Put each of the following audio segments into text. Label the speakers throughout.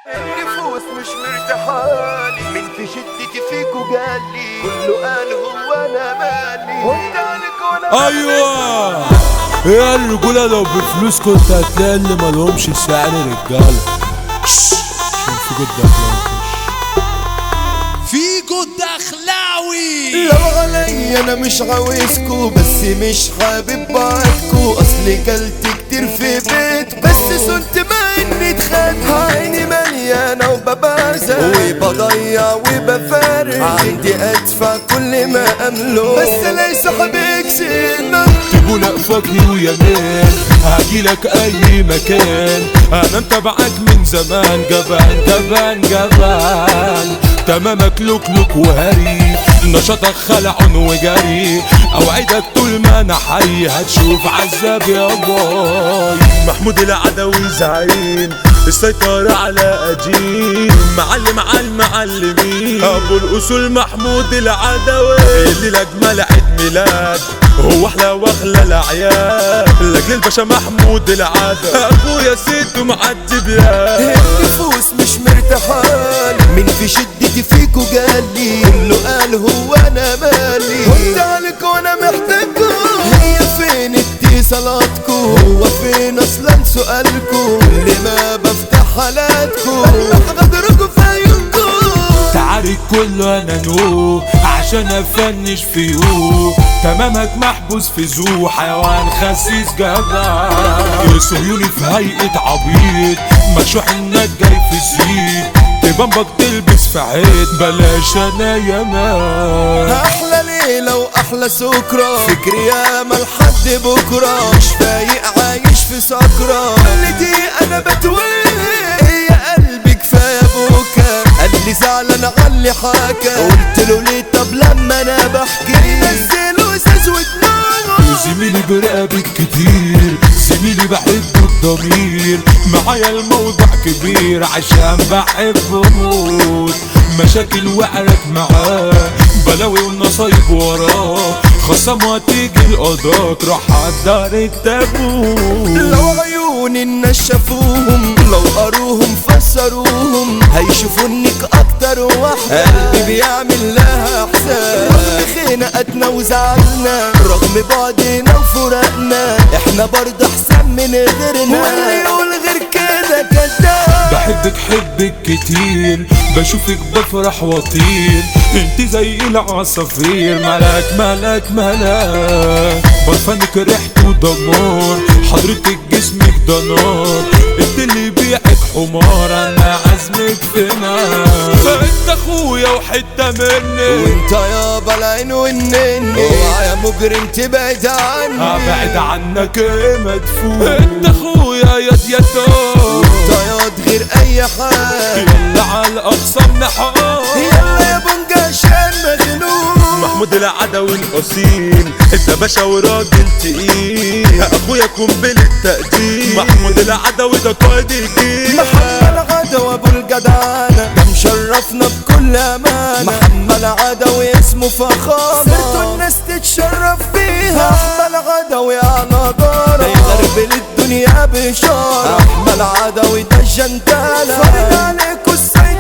Speaker 1: النفوس مش مرتاحالي من في شدتي فيكو قالي كله قال هو انا مالي وانت عليك وانا
Speaker 2: ايوه يا الرجوله لو بفلوس كنت هتلاقي اللي مالهمش سعر رجاله شش، عشان في جد أخلاق. في جد اخلاوي
Speaker 1: لو علي انا مش عاوزكو بس مش حابب بعدكو اصلي كلت كتير في بيت بس صنت ما اني اتخانق عيني مليانة وببازة وبضيع وبفرق عندي ادفع كل ما املك بس ليس حبيك سنة
Speaker 2: تقول فاكري ويمين هجيلك اي مكان انا متابعك من زمان جبان جبان جبان تمامك لوك لوك وهري نشاطك خلع وجري اوعدك طول ما انا حي هتشوف عذاب يا باي محمود العدوي زعيم السيطرة على قديم معلم على المعلمين ابو الاصول محمود العدوي اللي اجمل عيد ميلاد هو احلى واغلى الاعياد لاجل الباشا محمود العدوي ابويا سيد معدي بياد
Speaker 1: النفوس مش مرتاحالي من في شدتي فيكو قالي كله قال هو انا مالي قلت عليك وانا محتاجكو هي فين اتصالاتكو هو فين اصلا سؤالكو كل ما بفتح حالاتكو بلح غدركو في عيونكو
Speaker 2: تعارك كله انا نو عشان افنش فيو تمامك محبوس في زو حيوان خسيس جدع صهيوني في هيئة عبيط مشوح انك جاي في زيت تبنبك تلبس في عيد بلاش انا يا مان
Speaker 1: احلى ليلة واحلى سكرة فكري ياما لحد بكرة مش فايق عايش في سكرة كل دي انا بتوه يا قلبي كفاية بوكا قال لي زعلان على اللي حكى قلت له ليه طب لما انا بحكي نزلوا ازاز ودماغه
Speaker 2: زميلي برقبك كتير زميلي بحبه الضمير معايا الموضوع كبير عشان بحبه موت مشاكل وقعت معاه بلاوي ونصايب وراه خصم وتيجي القضاء راح عالدار كتابوت
Speaker 1: لو عيون الناس شافوهم لو قروهم فسروهم هيشوفوا انك اكتر واحدة قلبي بيعمل لها احسان رغم خناقاتنا وزعلنا رغم بعدنا وفراقنا احنا برضه احسن من غيرنا واللي يقول غير كده كداب
Speaker 2: بحبك حبك كتير بشوفك بفرح واطير انت زي العصافير ملاك ملاك ملاك برفانك ريحته دمار حضرتك جسمك ده نار انت اللي بيعك حمار انا عزمك في نار انت اخويا وحته مني
Speaker 1: وانت يابا العين والنني اوعى يا مجرم تبعد عني
Speaker 2: ابعد عنك ايه مدفون انت اخويا يا ديتو
Speaker 1: طياد غير اي حال
Speaker 2: يلا على الاقسام نحار
Speaker 1: يلا يا بنجاشان مجنون
Speaker 2: محمود العدوي الاصيل انت باشا وراجل تقيل اخويا قنبلة تقدير محمود العدوي ده قائد الجيل
Speaker 1: محمد عدوي ابو الجدعانة ده مشرفنا بكل امان محمد عدوي اسمه فخامة سيرته الناس تتشرف بيها احمد عدوي على دارة ده يغربل الدنيا بشارة احمد عدوي ده الجنتالة فرد عليكوا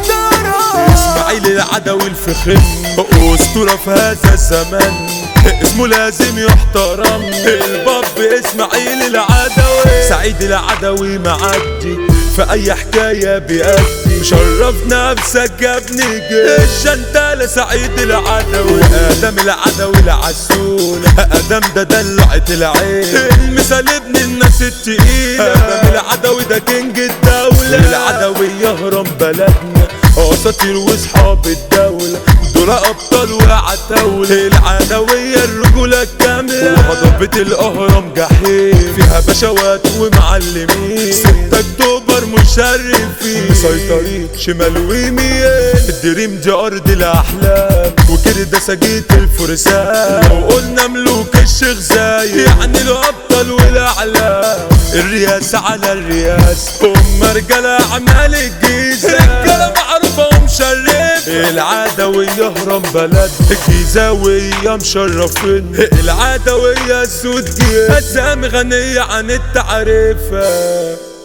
Speaker 1: السيطرة
Speaker 2: اسماعيل العدوي الفخم اسطورة في هذا الزمان اسمه لازم يحترم الباب اسماعيل العدوي سعيد العدوي معدي في اي حكاية بيأدي مشرف نفسك يا ابني جيش الشنتالة سعيد العدوي ادم العدوي العسول ادم ده دلعة العين المثال ابن الناس التقيلة ادم العدوي ده كينج الدولة العدوي يهرم بلدنا اساطير واصحاب الدولة دول ابطال وعتاولة العدوية الرجولة الكاملة وهضبة الاهرام جحيم فيها بشوات ومعلمين 6 اكتوبر مشرفين مسيطرين شمال ويمين الدريم دي ارض الاحلام وكده ده سجيت الفرسان لو قلنا ملوك الشيخ زايد يعني الابطال والاعلام الرياسة على الرياسة هم رجالة اعمال الجيزة رجالة معروفة ومشرفة العدوية هرم بلد الجيزاوية مشرفين العدوية السود جيزة اسامي غنية عن التعريفة